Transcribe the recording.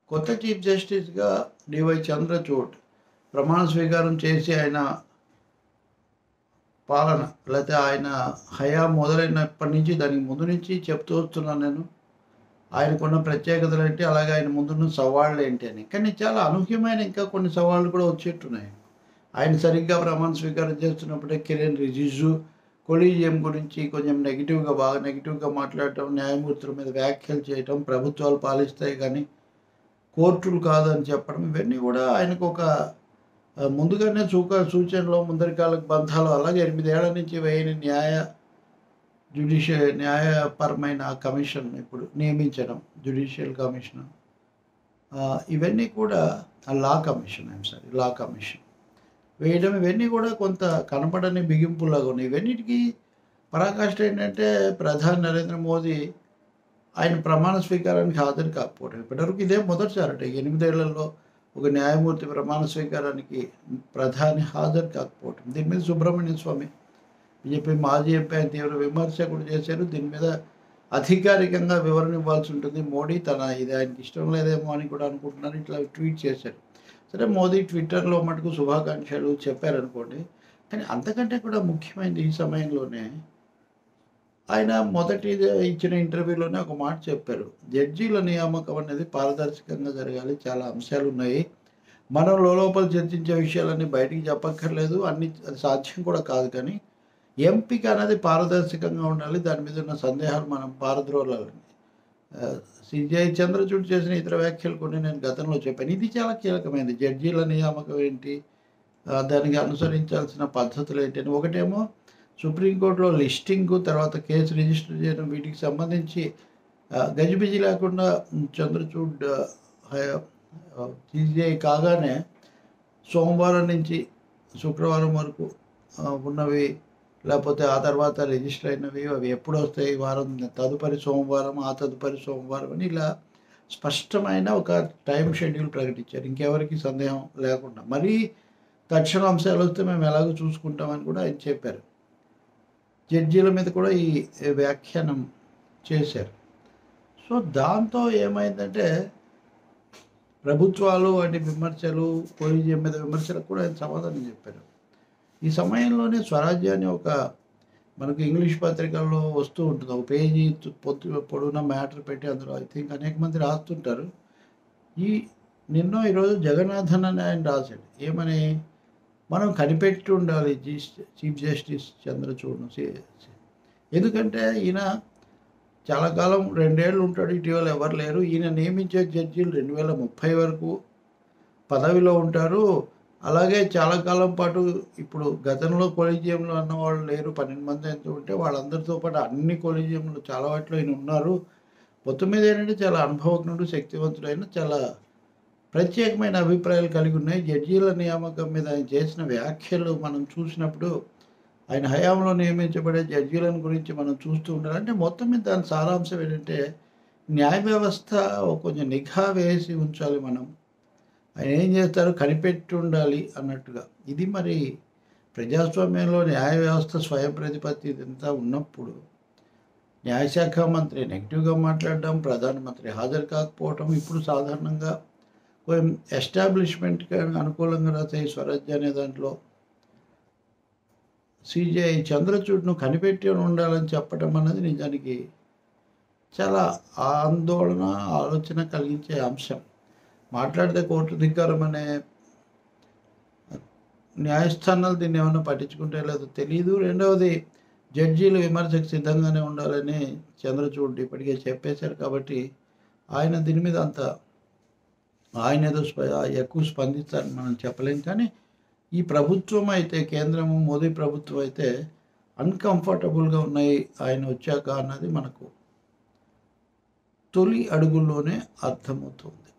కొత్త chief జస్టిస్గా DY Chandrachud ప్రమాణ స్వీకారం చేసి ఆయన పాలన లేకపోతే ఆయన హయా మొదలైనప్పటి నుంచి దానికి ముందు నుంచి చెప్తూ వస్తున్నాను నేను ఆయనకున్న ప్రత్యేకతలు ఏంటి అలాగే ఆయన ముందున్న సవాళ్ళు ఏంటి అని కానీ చాలా అనూహ్యమైన ఇంకా కొన్ని సవాళ్ళు కూడా వచ్చేట్టున్నాయి ఆయన సరిగ్గా ప్రమాణ స్వీకారం చేస్తున్నప్పుడే కిరణ్ రిజిజు కొలీజియం గురించి కొంచెం నెగిటివ్గా బాగా నెగిటివ్గా మాట్లాడటం న్యాయమూర్తుల మీద వ్యాఖ్యలు చేయటం ప్రభుత్వాలు పాలిస్తాయి కానీ కోర్టులు కాదని చెప్పడం ఇవన్నీ కూడా ఆయనకు ఒక ఆ, ముందుగానే సూక సూచనలు ముందరికాలకు బంధాలు అలాగే ఎనిమిదేళ్ల నుంచి వేయని న్యాయ జ్యుడిషియల్ న్యాయపరమైన కమిషన్ ఇప్పుడు నియమించడం జ్యుడిషియల్ కమిషన్ ఆ, ఇవన్నీ కూడా law commission I'm sorry law commission వేయడం ఇవన్నీ కూడా కొంత కనపడని బిగింపులాగా ఉన్నాయి ఇవన్నిటికీ పరాకాష్ట ఏంటంటే ప్రధాని నరేంద్ర మోదీ ఆయన ప్రమాణ స్వీకారానికి హాజరు కాకపోవడం ఇప్పటివరకు ఇదే మొదటిసారట ఈ ఎనిమిదేళ్లలో ఒక న్యాయమూర్తి ప్రమాణ స్వీకారానికి ప్రధాని హాజరు కాకపోవడం దీని మీద సుబ్రహ్మణ్య స్వామి బీజేపీ మాజీ ఎంపీ ఆయన తీవ్ర విమర్శ కూడా చేశారు దీని మీద అధికారికంగా వివరణ ఇవ్వాల్సి ఉంటుంది మోడీ తన ఇది ఆయనకి ఇష్టం లేదేమో అని కూడా అనుకుంటున్నారు ఇట్లా ట్వీట్ చేశారు సరే మోదీ ట్విట్టర్లో మటుకు శుభాకాంక్షలు చెప్పారనుకోండి కానీ అంతకంటే కూడా ముఖ్యమైనది ఈ సమయంలోనే ఆయన మొదటి ఇచ్చిన ఇంటర్వ్యూలోనే ఒక మాట చెప్పారు జడ్జీల నియామకం అనేది పారదర్శకంగా జరగాలి చాలా అంశాలు ఉన్నాయి మనం లోపల చర్చించే విషయాలన్నీ బయటికి చెప్పక్కర్లేదు అన్ని అది సాధ్యం కూడా కాదు కానీ ఎంపిక అనేది పారదర్శకంగా ఉండాలి దాని మీద ఉన్న సందేహాలు మనం పారద్రోలాలి సిజే చంద్రచూడ్ చేసిన ఇతర వ్యాఖ్యలు కొన్ని నేను గతంలో చెప్పాను ఇది చాలా కీలకమైనది జడ్జీల నియామకం ఏంటి ఆ, దానికి అనుసరించాల్సిన పద్ధతులు ఏంటి అని ఒకటేమో సుప్రీంకోర్టులో లిస్టింగ్ తర్వాత కేసు రిజిస్టర్ చేయడం వీటికి సంబంధించి ఆ, గజిబిజి లేకుండా ఉమ్, చంద్రచూడ్ సిజిఐ కాగానే సోమవారం నుంచి శుక్రవారం వరకు ఆ, ఉన్నవి లేకపోతే ఆ తర్వాత రిజిస్టర్ అయినవి అవి ఎప్పుడు వస్తాయి వారం తదుపరి సోమవారం ఆ తదుపరి సోమవారం అని ఇలా స్పష్టమైన ఒక టైం షెడ్యూల్ ప్రకటించారు ఇంకెవరికి సందేహం లేకుండా మరీ తక్షణ అంశాలు వస్తే మేము ఎలాగో చూసుకుంటామని కూడా ఆయన చెప్పారు జడ్జీల మీద కూడా ఈ వ్యాఖ్యానం చేశారు సో దాంతో ఏమైందంటే ప్రభుత్వాలు వాటి విమర్శలు కొలీజియం మీద విమర్శలకు కూడా ఆయన సమాధానం చెప్పారు ఈ సమయంలోనే స్వరాజ్యాన్ని ఒక మనకు ఇంగ్లీష్ పత్రికల్లో వస్తూ ఉంటుంది ఒక పేజీ తు- పొద్దు పొడవున మ్యాటర్ పెట్టి అందులో ఐ థింక్ అనేక మంది రాస్తుంటారు ఈ నిన్న ఈరోజు జగన్నాథన్ అని ఆయన రాశాడు ఏమని మనం కనిపెట్టి ఉండాలి జీ- చీఫ్ జస్టిస్ చంద్రచూడ్ను సి- సి- ఎందుకంటే ఈయన చాలా కాలం రెండేళ్ళు ఉంటాడు ఇటీవల ఎవరు లేరు ఈయన నియమించే జడ్జీలు రెండు వేల ముప్పై వరకు పదవిలో ఉంటారు అలాగే చాలా కాలం పాటు ఇప్పుడు గతంలో కొలీజియంలో అన్న వాళ్ళు లేరు పన్నెండు మంది ఎంత ఉంటే వాళ్ళందరితో పాటు అన్ని కొలీజియంలో చాలా వాటిలో ఈయన ఉన్నారు మొత్తం మీద ఏంటంటే చాలా అనుభవజ్ఞుడు శక్తివంతుడైన చాలా ప్రత్యేకమైన అభిప్రాయాలు కలిగి ఉన్నాయి జడ్జీల నియామకం మీద ఆయన చేసిన వ్యాఖ్యలు మనం చూసినప్పుడు ఆయన హయాంలో నియమించబడే జడ్జీలను గురించి మనం చూస్తూ ఉండాలి అంటే మొత్తం మీద దాని సారాంశం ఏంటంటే న్యాయ వ్యవస్థ కొంచెం నిఘా వేసి ఉంచాలి మనం ఆయన ఏం చేస్తారు కనిపెట్టి ఉండాలి అన్నట్టుగా ఇది మరి ప్రజాస్వామ్యంలో న్యాయ వ్యవస్థ స్వయం ప్రతిపత్తి ఇదంతా ఉన్నప్పుడు న్యాయశాఖ మంత్రి నెగిటివ్గా మాట్లాడడం ప్రధానమంత్రి హాజరు కాకపోవటం ఇప్పుడు సాధారణంగా కొంచెం ఎస్టాబ్లిష్మెంట్కి అనుకూలంగా రాసే ఈ స్వరాజ్య అనే దాంట్లో సిజేఐ చంద్రచూడ్ను కనిపెట్టి ఉండాలని చెప్పడం అన్నది నిజానికి చాలా ఆందోళన ఆలోచన కలిగించే అంశం మాట్లాడితే కోర్టు ధిక్కారం అనే న్యాయస్థానాలు దీన్ని ఏమైనా పట్టించుకుంటే లేదో తెలియదు రెండవది జడ్జీలు విమర్శకు సిద్ధంగానే ఉండాలని చంద్రచూడ్ ఇప్పటికే చెప్పేశారు కాబట్టి ఆయన దీని మీద అంత ఆయన ఏదో స్ప ఎక్కువ స్పందిస్తారని మనం చెప్పలేం కానీ ఈ ప్రభుత్వం అయితే కేంద్రము మోదీ ప్రభుత్వం అయితే అన్కంఫర్టబుల్గా ఉన్నాయి ఆయన వచ్చాక అన్నది మనకు తొలి అడుగుల్లోనే అర్థమవుతుంది